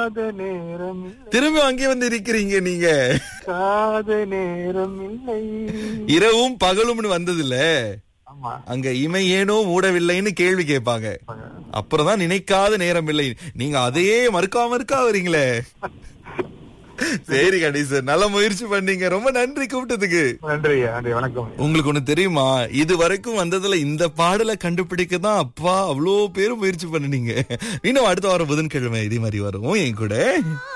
காத நேரம் இல்லை திரும்பி அங்கே வந்து இருக்கிறீங்க நீங்க காத நேரம் இல்லை இரவும் பகலும்னு வந்ததுல ஆமா அங்க இமை ஏனோ மூடவில்லைன்னு கேள்வி கேட்பாங்க அப்புறம் தான் நினைக்காத நேரம் இல்லை நீங்க அதையே மறுக்காம மறுக்கா வரீங்களே சரி கணேசன் நல்ல முயற்சி பண்ணீங்க ரொம்ப நன்றி கூப்பிட்டதுக்கு நன்றி ஐயா நன்றி வணக்கம் உங்களுக்கு ஒண்ணு தெரியுமா இது வரைக்கும் வந்ததுல இந்த பாடலை கண்டுபிடிக்க தான் அப்பா அவ்வளோ பேரும் முயற்சி பண்ணுனீங்க இன்னும் அடுத்த வாரம் புதன்கிழமை இதே மாதிரி வரும் என் கூட